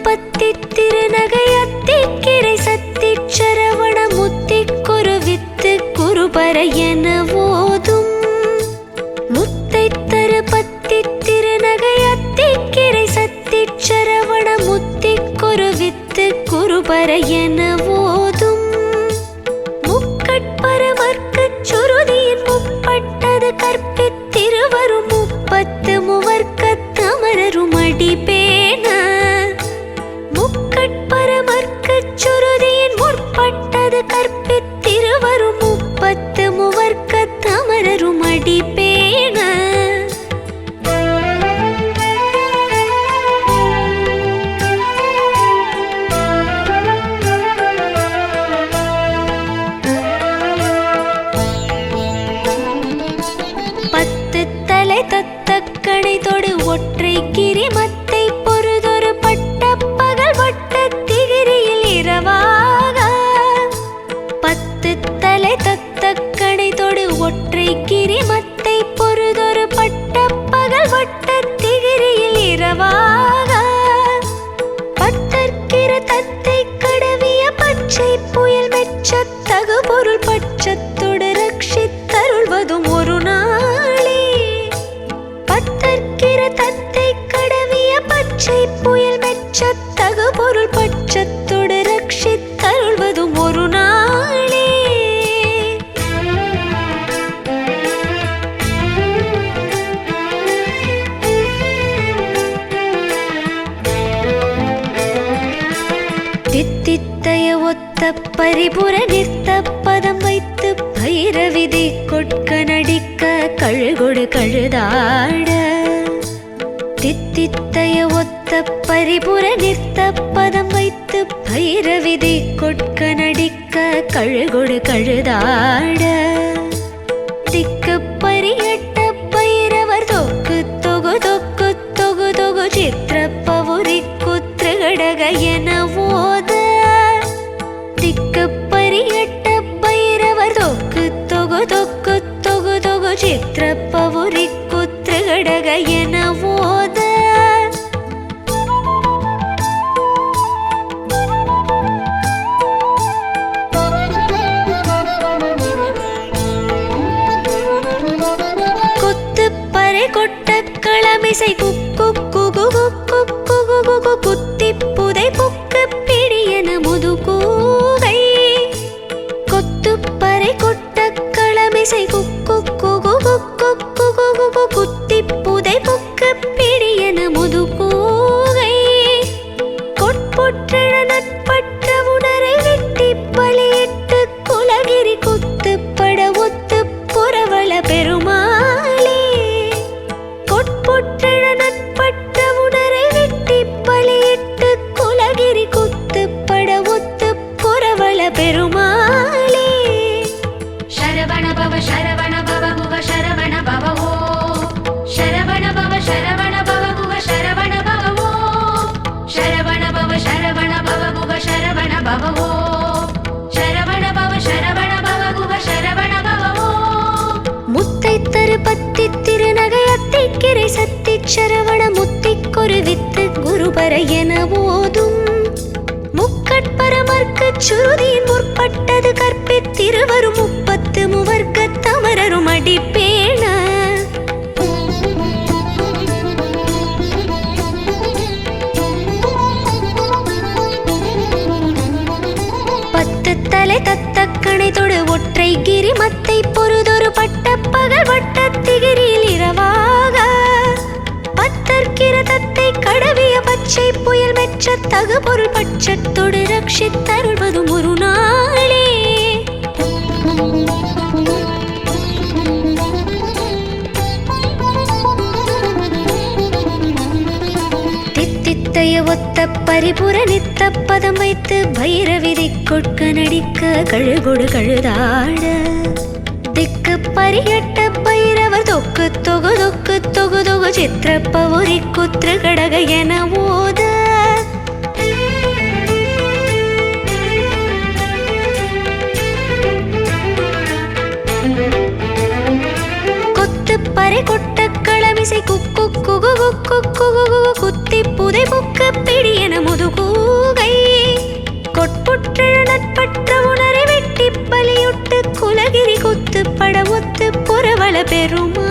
பத்தி திருநகை அத்திக்கிரை சத்தி சரவண முத்தி குருவித்து குருபர என ஓதும் முத்தை தரு பத்தி திருநகை அத்திக்கிரை சத்தி சரவண முத்தி குருவித்து குருபர என ஓதும் முக்கட்பரமர்க்குச் சுருதியின் முப்பட்டது கற்பித்திருவரும் முப்பத்து முவர்க்கத் தமரரும் அடிபேன முக்கட்பரமர்க்குச் சுருதியின் முற்பட்டது கற்பித்திருவரும் முப்பத்து முவர்க்கத் தமரரும் அடிபேன பத்து தலை தத்தக்கணை தொடு ஒற்றை கிரிமத்தை பொறுதொரு பட்ட பகல் வட்ட திகிரியில் இரவாக பத்து தலை தத்தக்கணை தொடு ஒற்றை கிரிமத்தை பொறுதொரு பட்ட பகல் வட்ட திகிரியில் இரவாக பட்டற்கிற தத்தை கடவிய பச்சை புயல் மெச்சத் தகு பொருள் பட்சத்தொடு ரட்சித்தருள்வதும் ஒரு நாளே பட்டற்கிற தத்தை கடவிய பச்சை புயல் மெச்சத் தகு பொருள் பட்சத்தொடு ரட்சித்தருள்வதும் ஒரு நாளே தித்தித்தைய ஒத்த பரிபுர நிறுத்த பதம் வைத்து பைரவிதி கொட்க நடிக்க கழுகொடு கழுதாட தித்தித்தைய ஒத்த பரிபுர நிறுத்த பதம் வைத்து பைரவிதி கொட்க நடிக்க கழுகொடு கழுதாட திக்கு பரியட்ட பைரவர் தொக்கு தொகு தொக்கு தொகு தொகு சித்திர பவுரி குத்திரகடக என ஓத திக்கு பரியட்ட பைரவர் தொக்கு தொகு தொக்கு தொகு தொகு சித்திர பவுரி குத்திரகடக என ஓத கொத்து பறை கொட்ட களமிசை குக்கு குகு குக்கு குகு குகு குத்தி புதை புக்கு பிடியன முதுகூகை கொத்து பறை கொட்ட களமிசை குக்கு குகு குக்கு குகு குகு குத்தி புதை புக்கு பிடியன முதுகூகை கொட்புற்றழ நட்பட்ட உணரை வெட்டி பலியிட்டு குலகிரி குத்துப்பட ஒத்து புறவள பெருமாளே கொட்புற்றழ நட்பட்ட உணரை வெட்டி பலியிட்டு குலகிரி குத்துப்பட ஒத்து புறவள பெருமாளே ಶರವಣ ಭವ ಶರವಣ ಭವ ಭುವ ಶರವಣ ಭವ ಓ ಶರವಣ ಭವ ಶರವಣ ಭವ ಭುವ ಶರವಣ ಭವ ಓ ಶರವಣ ಭವ ಶರವಣ ಭವ ಭುವ ಶರವಣ ಭವ ಓ ಶರವಣ ಭವ ಶರವಣ ಭವ ಭುವ ಶರವಣ ಭವ ಓ முத்தை தரு பத்தி திருநகை அத்திக்கிரை சத்தி சரவண முத்தி கொருவித்து குருபர என ஓதும் முக்கட்பரமர்க்கு சுருதியின் முற்பட்டது கற்பித்திருவரும் முப்பத்து முவர்க்க தமரரும் அடிப்பேன பத்து தலை தத்தக்கணை தொடு ஒற்றை கிரிமத்தை பொறுதொரு பட்ட பகல் வட்ட திகிரியில் இரவாக பத்தற்கிற தத்தை கடவிய பச்சை புயல் மெச்ச தகு பொருள் பட்சத்தொடு ரட்சித்தருள்வதும் ஒரு நாளே தித்தித்தைய ஒத்த பரிபுர நித்த பதம் வைத்து பைரவிதி கொட்க நடிக்க கழுகொடு கழுதாட திக்கு பரியட்ட பைரவர் தொக்கு தொகு தொக்கு தொகு தொகு சித்திர பவுரி குத்திர கடக என ஓத கொத்து பறை கொட்ட களமிசை குக்கு குகு குக்கு குகு குகு குத்தி புதை புக்க பிடியன முதுகு பெருமா